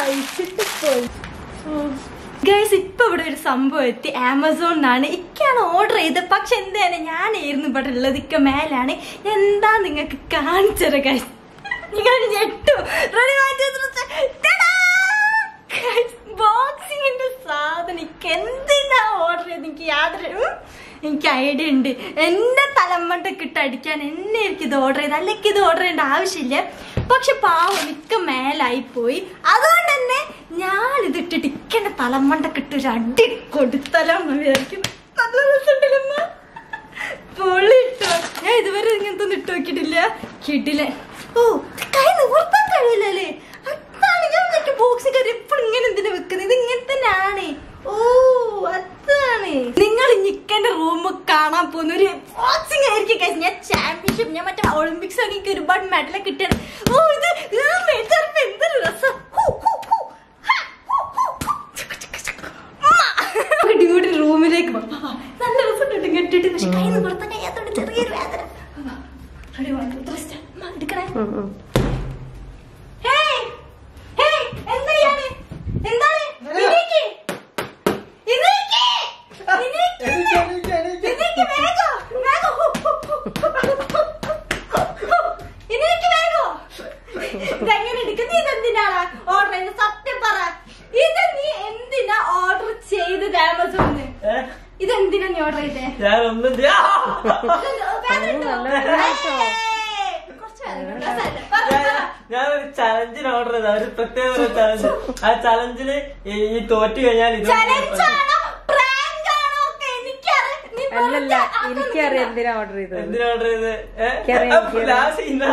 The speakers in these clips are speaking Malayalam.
കഴിച്ചിട്ട് പോയി ഗൈസ് ഇപ്പൊ ഇവിടെ ഒരു സംഭവം എത്തി ആമസോണിനാണ് ഇക്കാണ് ഓർഡർ ചെയ്തത് പക്ഷെ എന്താണ് ഞാനായിരുന്നു ഇവിടെ ഉള്ളത് ഇക്ക മേലാണ് എന്താ നിങ്ങൾക്ക് കാണിച്ചത് ഗൈസ് നിങ്ങൾ ഞെട്ടു ബോക്സിങ്ങിന്റെ സാധനം എനിക്ക് എന്തിനാ ഓർഡർ ചെയ്ത് എനിക്ക് യാതൊരു ഉം, എനിക്ക് ഐഡിയ ഉണ്ട് എന്റെ തലമണ്ടൊക്കെ ഇട്ട് അടിക്കാൻ എന്നെ എനിക്ക് ഇത് ഓർഡർ ചെയ്ത് അല്ലെങ്കിൽ ഇത് ഓർഡർ ചെയ്യേണ്ട ആവശ്യമില്ല പക്ഷെ പാവം മിക്ക മേലായി പോയി അതുകൊണ്ട് തന്നെ ഞാൻ ഇത് ഇട്ടിട്ട് ഇക്കന്റെ തലമണ്ടൊക്കെ ഇട്ട് ഒരു അടി കൊടുത്തലോ എന്ന് വിചാരിക്കുന്നു നല്ല രസമുണ്ടല്ലോ പൊള്ളിട്ടോ ഞാൻ ഇതുവരെ ഇങ്ങനത്തെ ഒന്നും ഇട്ട് നോക്കിയിട്ടില്ല കിട്ടില്ല ഓ ഇത് കൈ നിവർത്താൻ കഴിയില്ലല്ലേ അതാണ് ഞാൻ വിചാരിക്കും ബോക്സ് കയറി എപ്പോഴും ഇങ്ങനെ എന്തിനാ വെക്കുന്നത് ഇത് ഇങ്ങനെ തന്നെയാണ് ഓ അതാണ് നിങ്ങൾ നിക്കന്റെ റൂം കാണാൻ പോകുന്ന ഒരു ബോക്സിംഗ് ആയിരിക്കും guys. ഞാൻ ചാമ്പ്യൻഷിപ്പ് ഞാൻ മറ്റേ ഒളിമ്പിക്സ് ഒക്കെ എനിക്ക് ഒരുപാട് മെഡൽ കിട്ടിയാണ് ഓ ഇത് ഇത് മേടിച്ചപ്പോ എന്തൊരു രസം ഹൂ, ഹൂ, ഹൂ. ഹാ, ഹൂ, ഹൂ, ഹൂ. ചക്ക്, ചക്ക്, ചക്ക്. ഉമ്മ. ഡ്യൂട്ടി റൂമിലേക്ക് വാ. വാ, വാ. നല്ല രസമുണ്ട് കെട്ടിട്ട് പക്ഷെ കയ്യിൽ നിന്ന് പുറത്ത് കഴിയാത്തോണ്ട് ചെറിയൊരു വേദന റെഡി എടുക്കണേ ഹേയ് ഹേയ് എന്താണ് എന്താണ് ഇതിലേക്ക് ഇതിലേക്ക് ഇതിലേക്ക് ഇതിലേക്ക് വേഗം വേഗം ഇതിലേക്ക് വേഗം ഇതെങ്ങനെ എടുക്കുന്നത് ഇതെന്തിനാണ് ഓർഡർ ചെയ്ത് സത്യം പറ ഇത് നീ എന്തിനാ ഓർഡർ ചെയ്തത് ആമസോണിന് ഇതെന്തിനാ നീ ഓർഡർ ചെയ്തേ ഞാൻ ഒന്നും ചെയ്യാ ഞാനൊരു ചലഞ്ചിന് ഓർഡർ ചെയ്ത ഒരു പ്രത്യേക ഒരു ചലഞ്ച് ആ ചലഞ്ചില് ഈ തോറ്റു കഴിഞ്ഞാൽ ഇത് അല്ലല്ല എനിക്കറിയാം എന്തിനാ ഓർഡർ ചെയ്തത് എന്തിനാ ഓർഡർ ചെയ്ത് എനിക്കറിയാം, എനിക്കറിയാം. ലാസ്റ്റ് ഇന്ന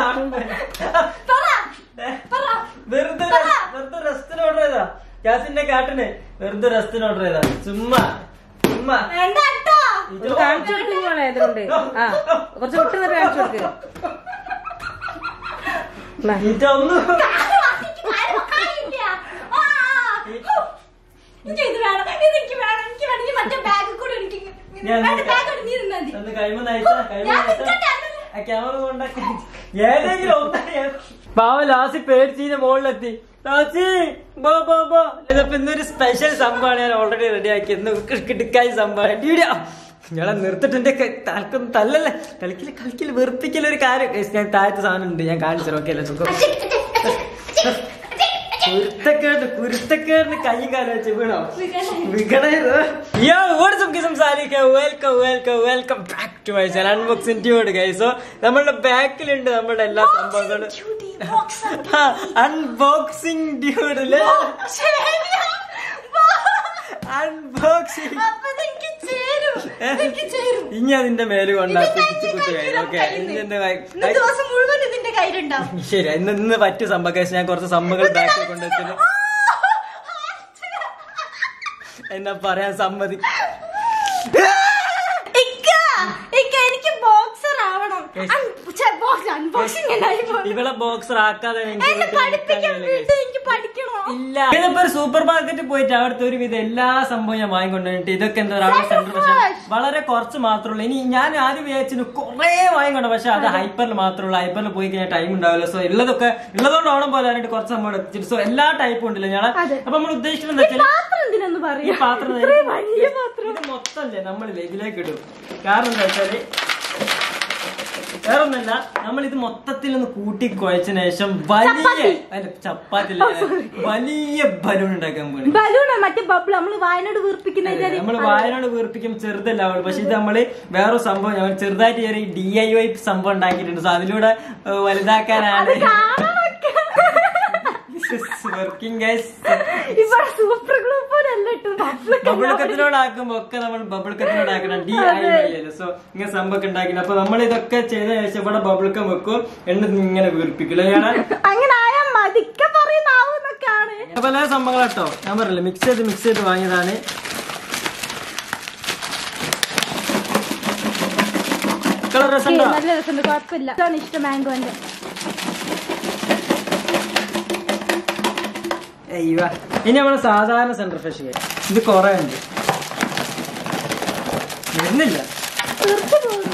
വെറുതെ പറ. വെറുതെ റെസ്റ്റിന് ഓർഡർ ചെയ്താ ഗ്യാസിന്റെ കാട്ടിന് വെറുതെ റെസ്റ്റിന് ഓർഡർ ചെയ്താ ചുമ്മാ ചുമ്മാ ഇത് ഒന്ന് കാണിച്ചു കൊടുക്കും മോളെ അതുകൊണ്ട് ആ കുറച്ച് വിട്ട് നിന്നിട്ട് കാണിച്ചു കൊടുക്ക് എന്നാ. ഇതൊന്നും ഇത് വേണം ഇതെനിക്ക് വേണം എനിക്ക് വേണം ഈ മറ്റേ ബാഗ് കൂടെ എനിക്ക് ഞാൻ വേണ്ട ബാഗ് കൂടെ നീ നിന്നാ മതി ഒന്ന് കൈമ നയിച്ച കൈമ ഞാൻ നയിച്ച നിൽക്കട്ടെ, അന്ന് ആ ക്യാമറ കൊണ്ടാക്കി ഏതെങ്കിലും ഒന്നാ പാവ ലാസ്റ്റ് പേടിച്ചീന്റെ മുകളിലെത്തി ലാസി ബോ ബോ ബോ ഇതിപ്പോ ഇന്നൊരു സ്പെഷ്യൽ സംഭവമാണ് ഞാൻ ഓൾറെഡി റെഡി ആക്കി ഇന്ന് കിടുക്കായി സംഭവമാണ് ഡ്യൂഡിയാ ഞങ്ങളെ നിർത്തിട്ട് എന്റെ തലക്കൊന്നും തല്ലല്ലേ കളിക്കല് കളിക്കല് വെറുപ്പിക്കല ഒരു കാര്യം Guys, ഞാൻ താഴത്തെ സാധനം ഉണ്ട് ഞാൻ കാണിച്ചു നോക്കിയല്ലേ സുഖം കുരുത്തക്കേട് കുരുത്തക്കേടിന് കൈ കാലം വെച്ച് വീണോ വികണത് യോ വാട്സ്ആപ്പ് കിസം സാലിക്ക welcome welcome welcome back to my channel unboxing ട്യൂഡ് ഗൈസോ നമ്മളുടെ ബാക്കിലുണ്ട് നമ്മുടെ എല്ലാ സംഭവങ്ങളും അൺബോക്സിംഗ് ഡ്യൂഡില് അൺബോക്സിംഗ് അപ്പൊ ഇതെനിക്ക് ചേരും. ഇതെനിക്ക് ചേരും. ഇനി അതിന്റെ മേല് കൊണ്ടാ ഇത് പിടിച്ചു കഴിഞ്ഞ് കുത്തി കഴിഞ്ഞ് ഓക്കെ കയ്യില്. ഇനി എന്റെ ഇന്ന് ദിവസം മുഴുവൻ ഇതിന്റെ കയ്യിലുണ്ടാവും ശരി ഇന്ന് ഇന്ന് പറ്റിയ സംഭവം guys. ഞാൻ കുറച്ച് സംഭവങ്ങൾ ബാക്കിൽ കൊണ്ടുവച്ചിട്ട് എന്നാ പറയാൻ സമ്മതി ഇക്ക, ഇക്ക, എനിക്ക് ബോക്സർ ആവണം Yes. അൺബോക്സിംഗ് ഇവളെ ബോക്സർ ആക്കാതെ എനിക്ക് എന്നെ വീട്ടിൽ നിൽക്കാൻ പഠിപ്പിക്കാൻ കഴിയില്ല, വീട്ടിൽ എനിക്ക് പഠിക്കണോ ഇല്ല ഇതിപ്പോ ഒരു സൂപ്പർ മാർക്കറ്റിൽ പോയിട്ട് അവിടുത്തെ ഒരുവിധം എല്ലാ സംഭവം ഞാൻ വാങ്ങിക്കൊണ്ടിട്ട് ഇതൊക്കെ എന്താ പറയുക സെന്റർ പക്ഷെ വളരെ കുറച്ച് മാത്രമേ ഉള്ളൂ ഇനി ഞാൻ ആദ്യം വിചാരിച്ചു കുറെ വാങ്ങിക്കൊണ്ട് പക്ഷെ അത് ഹൈപ്പറിൽ മാത്രമേ ഉള്ളൂ ഹൈപ്പറിൽ പോയി കഴിഞ്ഞാൽ ടൈം ഉണ്ടാവില്ല സോ ഉള്ളതൊക്കെ ഉള്ളതുകൊണ്ട് ഓണം പോലെ ആയിട്ട് കുറച്ച് സംഭവം എത്തിച്ചിട്ട് സോ എല്ലാ ടൈപ്പും ഉണ്ടല്ലോ ഞാൻ അപ്പൊ നമ്മൾ ഉദ്ദേശിക്കുന്നത് എന്താ വെച്ചാൽ പാത്രം എന്തിനൊന്ന് ഈ പറയാ പാത്രം ഇത്രയും വലിയ പാത്രം ഇത് മൊത്തല്ലേ നമ്മളില്ലേ ഇതിലേക്ക് ഇടും കാരണം എന്താ വെച്ചാല് വേറൊന്നല്ല നമ്മൾ ഇത് മൊത്തത്തിൽ ഒന്ന് കൂട്ടി കുഴച്ചതിന് ശേഷം വലിയ അല്ല ചപ്പാത്തി അല്ല, വലിയ ബലൂൺ ഉണ്ടാക്കാൻ പോണി ബലൂണാ മറ്റേ ബബിൾ നമ്മള് വായനോട് വീർപ്പിക്കുന്ന ഇതില് നമ്മൾ വായനോട് വീർപ്പിക്കും ചെറുതല്ല അവള് പക്ഷെ ഇത് നമ്മള് വേറെ സംഭവം ഞങ്ങൾ ചെറുതായിട്ട് ചെറിയ ഡി ഐ വൈ സംഭവം ഉണ്ടാക്കിയിട്ടുണ്ട് സോ അതിലൂടെ ഏഹ്, വലുതാക്കാനാണ് കാണാനൊക്കെ വർക്കിംഗ് ഗൈസ് ഇവിടെ സൂപ്പർ ഗ്ലൂ പോലല്ല ഇട്ടു ബബിൾക്കത്തിനോടാക്കുമ്പോ ഒക്കെ നമ്മൾ ബബിൾക്കത്തിനോടാക്കണം ഡി ഐ വൈ അല്ലേ സോ ഇങ്ങനെ സംഭവം ഉണ്ടാക്കില്ല അപ്പൊ നമ്മൾ ഇതൊക്കെ ചെയ്ത ശേഷം ഇവിടെ ബബിൾക്കം വെക്കും എന്നിട്ട് ഇങ്ങനെ വീർപ്പിക്കില്ല ഞാൻ അങ്ങനെ ആയാ മതിക്ക പറയുന്നാവുന്നൊക്കെയാണ് പല സംഭവങ്ങൾ കേട്ടോ ഞാൻ പറയില്ല മിക്സ് ചെയ്ത് മിക്സ് ചെയ്ത് വാങ്ങിയതാണ് കളർ രസമുണ്ടോ നല്ല രസമുണ്ട് കുഴപ്പമില്ല ഇതാണ് ഇഷ്ടം മാംഗോന്റെ അയ്യോ ഇനി നമ്മളെ സാധാരണ സെന്റർ ഫ്രഷ് ഇത് കൊറേ ഉണ്ട് വരുന്നില്ല തീർച്ചു പോകുന്നു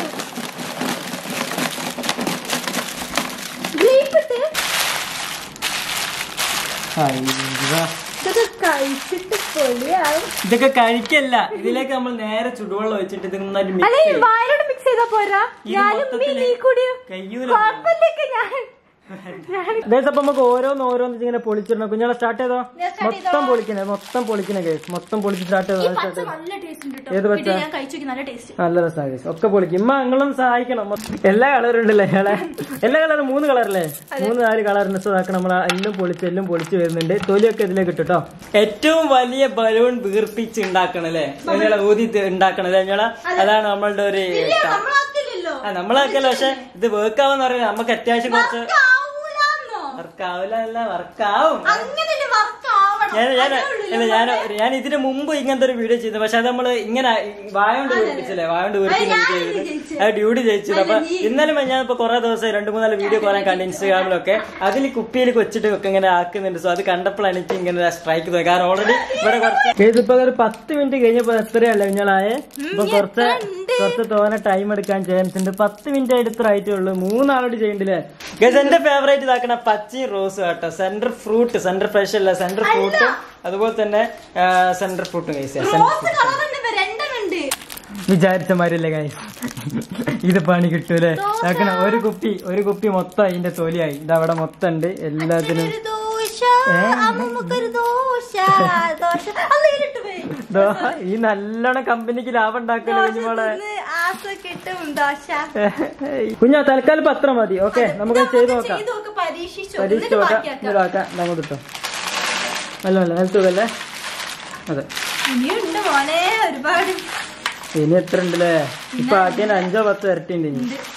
ഗ്രീപ്പിട്ട് അയ്യോ. ഇതൊക്കെ കഴിച്ചിട്ട് പൊളിയാവും ഇതൊക്കെ കഴിക്കല്ല ഇതിലേക്ക് നമ്മൾ നേരെ ചുടുവെള്ളം ഒഴിച്ചിട്ട് ഇത് നന്നായിട്ട് mix അല്ലെ ചെയ്യും. വായലോട് മിക്സ് ചെയ്താ പോരാ ഇത് ഞാനും മൊത്തത്തില് നീ കൂടിയോ കയ്യൂല കുഴപ്പമില്ലൊക്കെ ഞാൻ ഗൈസ് അപ്പൊ നമുക്ക് ഓരോന്ന് ഓരോന്ന് ഇങ്ങനെ പൊളിച്ചിടണം കുഞ്ഞാളെ സ്റ്റാർട്ട് ചെയ്തോ ഞാൻ start മൊത്തം പൊളിക്കണേ മൊത്തം പൊളിക്കണേ ഗൈസ് മൊത്തം പൊളിച്ച് സ്റ്റാർട്ട് ചെയ്തോ പച്ച സ്റ്റാർട്ട് ചെയ്തോ നല്ല ടേസ്റ്റ് ഉണ്ട് ഏത് കേട്ടോ പച്ച? ഇത് ഞാൻ കഴിച്ചു നോക്കി നല്ല ടേസ്റ്റ് നല്ല രസമാണ് ഗൈസ് ഒക്കെ പൊളിക്കും ഇമ്മ നിങ്ങളും സഹായിക്കണം മൊത്തം- എല്ലാ കളറും ഉണ്ടല്ലേ ഇയാളെ എല്ലാ കളറും മൂന്ന് കളറല്ലേ മൂന്ന് നാല് കളറിന് ഇതാക്കണം നമ്മൾ എല്ലാം പൊളിച്ച് എല്ലാം പൊളിച്ച് വരുന്നുണ്ട് തൊലിയൊക്കെ ഇതിലേക്ക് ഇട്ടു കേട്ടോ ഏറ്റവും വലിയ ബലൂൺ വീർപ്പിച്ച് ഉണ്ടാക്കണല്ലേ നിങ്ങളെ ഊതി ഉണ്ടാക്കണല്ലേ നിങ്ങളെ അതാണ് നമ്മളുടെ ഒരു നമ്മളാക്കില്ലല്ലോ ആ നമ്മളൊക്കെയല്ല പക്ഷെ ഇത് വർക്കാവെന്ന് പറയുന്നത് നമുക്ക് അത്യാവശ്യം കുറച്ച് ആവൂലാന്നോ വർക്കാവില്ല അല്ല വർക്കാവും അങ്ങനെ വർക്ക് ആവണം ഞാൻ ഞാൻ അതേ ഉള്ളൂ അല്ല ഞാൻ ഞാൻ ഇതിന് മുമ്പ് ഇങ്ങനത്തെ ഒരു വീഡിയോ ചെയ്തു പക്ഷെ അത് നമ്മള് ഇങ്ങനെ വായോണ്ട് വീർപ്പിച്ചില്ലേ വായോണ്ട് വീർപ്പിക്കുന്ന അത് വീഡിയോ ഞാനിത് ചെയ്തത് ജയിച്ചത്. അത് ഡ്യൂട്ടി ജയിച്ചത് അപ്പൊ ഇന്നലെ ഞാൻ ഇപ്പൊ കുറെ ദിവസം രണ്ടു മൂന്നാല് വീഡിയോ കുറെ കണ്ട് ഇൻസ്റ്റാഗ്രാമിലൊക്കെ അതിൽ കുപ്പിയിൽ വെച്ചിട്ട് ഒക്കെ ഇങ്ങനെ ആക്കുന്നുണ്ട് സോ അത് കണ്ടപ്പോഴാണ് എനിക്ക് ഇങ്ങനെ സ്ട്രൈക്ക് തോന്നി കാരണം ഓൾറെഡി ഇവിടെ കുറച്ച് ഇതിപ്പോ ഒരു പത്ത് മിനിറ്റ് കഴിഞ്ഞപ്പോ എത്രയല്ല കുഞ്ഞാളായ ഇപ്പൊ കുറച്ച് കുറച്ച് തോനെ ടൈം എടുക്കാൻ ചാൻസ് ഉണ്ട് പത്ത് മിനിറ്റ് ആയിട്ട് ഇത്ര ആയിട്ടേ ഉള്ളൂ മൂന്നാളോട് ചെയ്യണ്ടില്ലേ ഗസ് എന്റെ ഫേവറേറ്റ് ഇതാക്കണ പച്ചയും റോസും കേട്ടോ സെന്റർ ഫ്രൂട്ട് സെന്റർ ഫ്രഷ് അല്ല സെന്റർ ഫ്രൂട്ടും അതുപോലെ തന്നെ സെന്റർ ഫ്രൂട്ടും കൈസ് റോസ് കളർ ഉണ്ട് രണ്ടെണ്ണം ഉണ്ട് വിചാരിച്ച മാതിരില്ലേ ഗൈസ് ഇത് പണി കിട്ടൂലേ നോക്കണ ഒരു കുപ്പി ഒരു കുപ്പി മൊത്തം അതിന്റെ തൊലിയായി ഇതവിടെ മൊത്തം ഉണ്ട് എല്ലാത്തിനും ഒരു ദോശ ഏ? അമ്മമ്മക്കൊരു ദോശ ദോശ അന്ന് ഇതിലിട്ട് പോയി ദോ, ഈ നല്ലോണം കമ്പനിക്ക് ലാഭം ഉണ്ടാക്കല്ലോ ദോശ കുഞ്ഞുമോളെ തിന്ന് ആസ കിട്ടും ദോശ കുഞ്ഞാ തൽക്കാലം പത്രം മതി ഓക്കെ നമുക്ക് ചെയ്ത് നോക്കാം ചെയ്ത് നോക്ക് പരീക്ഷിച്ചു പരീക്ഷിച്ച് എന്നിട്ട് നോക്കാം ബാക്കിയാക്കാം ഇതാക്കാം നമുക്ക് കിട്ടും നല്ല നല്ല നിലത്തല്ലേ അതെ ഇനിയുണ്ട് മോനെ ഒരുപാട് ഇനി എത്ര ഉണ്ടല്ലേ ഇപ്പൊ ആക്കിയ അഞ്ചോ പത്തോ ഇരട്ടി ഉണ്ട് ഇനി ഉണ്ട്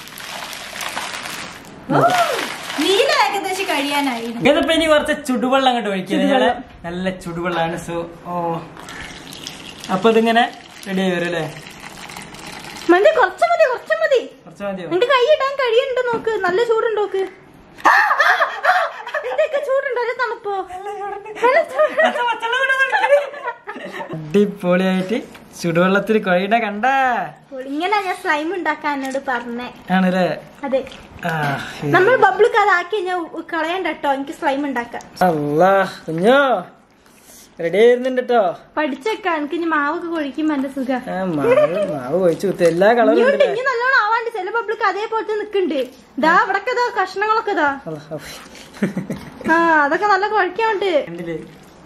ഓ, നീല ഏകദേശം കഴിയാനായി ഇതിപ്പോ ഇനി കുറച്ച് ചുടുവെള്ളം അങ്ങോട്ട് ഒഴിക്കുന്നത് ഞങ്ങള് നല്ല ചുടുവെള്ളമാണ് സോ ഓ അപ്പൊ ഇതിങ്ങനെ റെഡി ആയി വരും അല്ലേ മതി കുറച്ച് മതി കുറച്ച് മതി കുറച്ച് മതിയോ നിന്റെ കൈ ഇടാൻ കഴിയുന്നുണ്ട് നോക്ക് നല്ല ചൂടുണ്ട് നോക്ക് എന്തൊക്കെ ചൂടുണ്ടോ അല്ലെ തണുപ്പോ നല്ല ചൂട്. അടിപൊളിയായിട്ട് ചുടുവെള്ളത്തിൽ കൊഴിയുടെ കണ്ട ഇങ്ങനെ ഞാൻ സ്ലൈം ഉണ്ടാക്കാൻ എന്നോട് പറഞ്ഞേ ആണല്ലേ അതെ ആ, നമ്മൾ ബബിൾക്ക് അതാക്കി ഞാൻ കളയണ്ട കേട്ടോ എനിക്ക് സ്ലൈം ഉണ്ടാക്കാം അല്ലാ കുഞ്ഞോ റെഡി ആയിരുന്നുണ്ട് കേട്ടോ പഠിച്ചേക്കാം എനിക്ക് ഇനി മാവൊക്കെ കൊഴിക്കുമ്പോ എന്റെ സുഖ ആ, മാവ് മാവ് കൊഴിച്ചു കുത്തി എല്ലാ കളറും ഇനിയുണ്ട് ഉണ്ടല്ലേ ഇനി നല്ലോണം ആവാണ്ട് ചില ബബിൾക്ക് അതേപോലത്തെ നിക്കുന്നുണ്ട് ഇതാ ഇവിടൊക്കെ ഇതാ കഷ്ണങ്ങളൊക്കെ ഇതാ അല്ലാ, ആ അതൊക്കെ നല്ല കുഴക്കാണ്ട് കണ്ടില്ലേ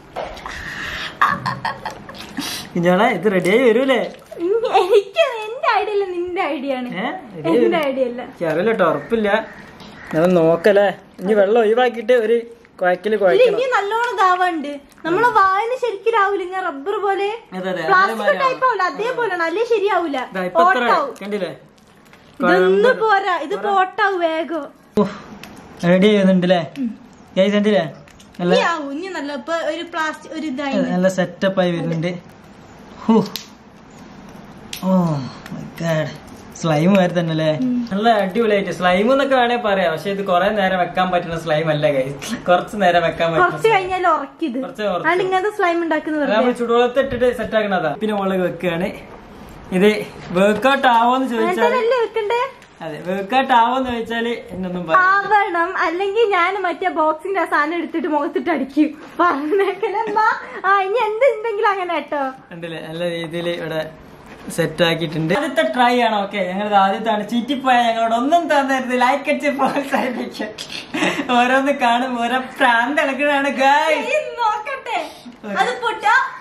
കുഞ്ഞോളെ ഇത് റെഡിയായി വരൂലേ എനിക്ക് എന്റെ ഐഡിയ അല്ല നിന്റെ ഐഡിയ ആണ് ഏ ready ആയി എന്റെ ഐഡിയ അല്ല അറിയില്ല കേട്ടോ ഉറപ്പില്ല ഞാൻ നോക്കല്ലേ ഇനി വെള്ളം ഒഴിവാക്കിയിട്ട് ഒരു കുഴക്കല് ഇല്ല കുഴക്കണം ഇനി നല്ലോണം ഇതാവാണ്ട് നമ്മളെ വായന ശരിക്കും രാവിലെ ഇങ്ങനെ റബ്ബർ പോലെ അതെ അതെ പ്ലാസ്റ്റിക് ടൈപ്പ് ആവില്ല അതേപോലെ അല്ലേ ശരിയാവൂല ദാ ഇപ്പൊ എത്ര പോട്ടാവും കണ്ടില്ലേ ഇതൊന്നും പോരാ ഇത് പോട്ടാവും വേഗം റെഡി ചെയ്യുന്നുണ്ടല്ലേ ഗൈസ് കണ്ടില്ലേ നല്ല ഇനി ആവും ഇനി നല്ല ഇപ്പൊ ഒരു പ്ലാസ്റ്റിക് ഒരു ഇതായി നല്ല സെറ്റപ്പ് ആയി വരുന്നുണ്ട് ഹൂ. ഓ ഗാഡ് സ്ലൈം വരെ തന്നെ അല്ലേ നല്ല അടിപൊളിയായിട്ട് സ്ലൈം എന്നൊക്കെ വേണേ പറയാം പക്ഷെ ഇത് കുറെ നേരം വെക്കാൻ പറ്റുന്ന സ്ലൈം അല്ല ഗൈസ് കുറച്ച് നേരം വെക്കാൻ കുറച്ച് പറ്റുന്ന കഴിഞ്ഞാൽ ഉറക്കിത് കുറച്ച് ഉറച്ച്. അതുകൊണ്ട് ഇങ്ങനത്തെ സ്ലൈം ഉണ്ടാക്കുന്നത് അത് നമ്മൾ ചുടുവെള്ളത്തിൽ ഇട്ടിട്ട് സെറ്റ് ആക്കണതാ പിന്നെ മുളക് വെക്കുകയാണ് ഇത് വർക്കൗട്ട് ആവോന്ന് ചോദിച്ചാൽ അല്ലേ വെക്കണ്ടേ അതെ വർക്കൗട്ട് ആവോന്ന് ചോദിച്ചാല് എന്നൊന്നും പറയാം ആവണം അല്ലെങ്കിൽ ഞാൻ മറ്റേ ബോക്സിന്റെ ആ സാധനം എടുത്തിട്ട് മുഖത്തിട്ട് അടിക്കും പറഞ്ഞേക്കലമ്മ ആ ഇനി എന്തുണ്ടെങ്കിലും അങ്ങനെ കേട്ടോ ഉണ്ടല്ലേ നല്ല രീതിയിൽ ഇവിടെ സെറ്റ് ആക്കിയിട്ടുണ്ട് ആദ്യത്തെ ട്രൈ ആണ് ഓക്കെ ഞങ്ങൾ ആദ്യത്താണ് ചീറ്റിപ്പോയ ഞങ്ങളോട് ഒന്നും തന്നരുത് ലൈക്ക് അടിച്ച് പ്രോത്സാഹിപ്പിക്കാൻ ഓരോന്ന് കാണും ഓരോ പ്രാന്ത് ഇളക്കണാണ് ഗായ് ഈ നോക്കട്ടെ അത് പൊട്ട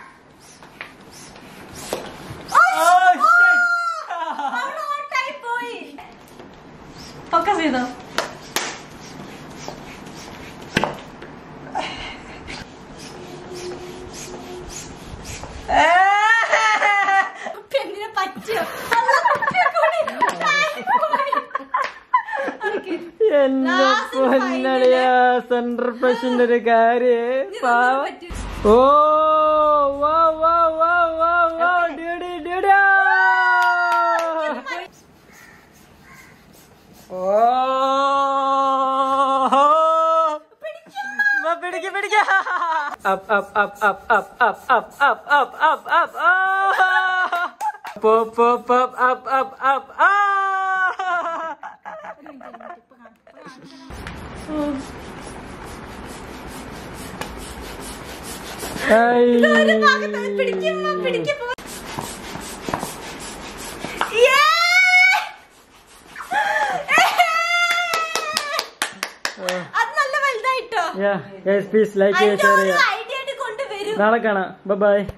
പോയി ഫോക്കസ് ചെയ്തോ പെണ്ണിനെ പറ്റിയോ അല്ല, കുപ്പിയെ കൂടി. ആയി പോയി. Okay. എന്റെ Last പൊന്നളിയാ സെൻട്രൽ പ്രസിന്റെ ഒരു കാര്യേ ഇനി പാവം നമ്മള് പറ്റി. ഓ വാ വാ വാ വാ വാ ഡ്യൂഡി ഡ്യൂഡി ഓ വാ, പിടിക്ക് പിടിക്ക് up up up up up up up up up up up pop pop up up up up ആ ഒരു ഭാഗത്ത് അത് പിടിക്കുമ്പോ പിടിക്കുമ്പോ Yeah! അത് നല്ല വലുതായിട്ടോ പ്ലീസ് ലൈക്ക് ചെയ്യുക അതിന്റെ ഷെയർ ഒരു ചെയ്യുക ഐഡിയ ആയിട്ട് കൊണ്ടുവരും നാളെ കാണാം ബൈ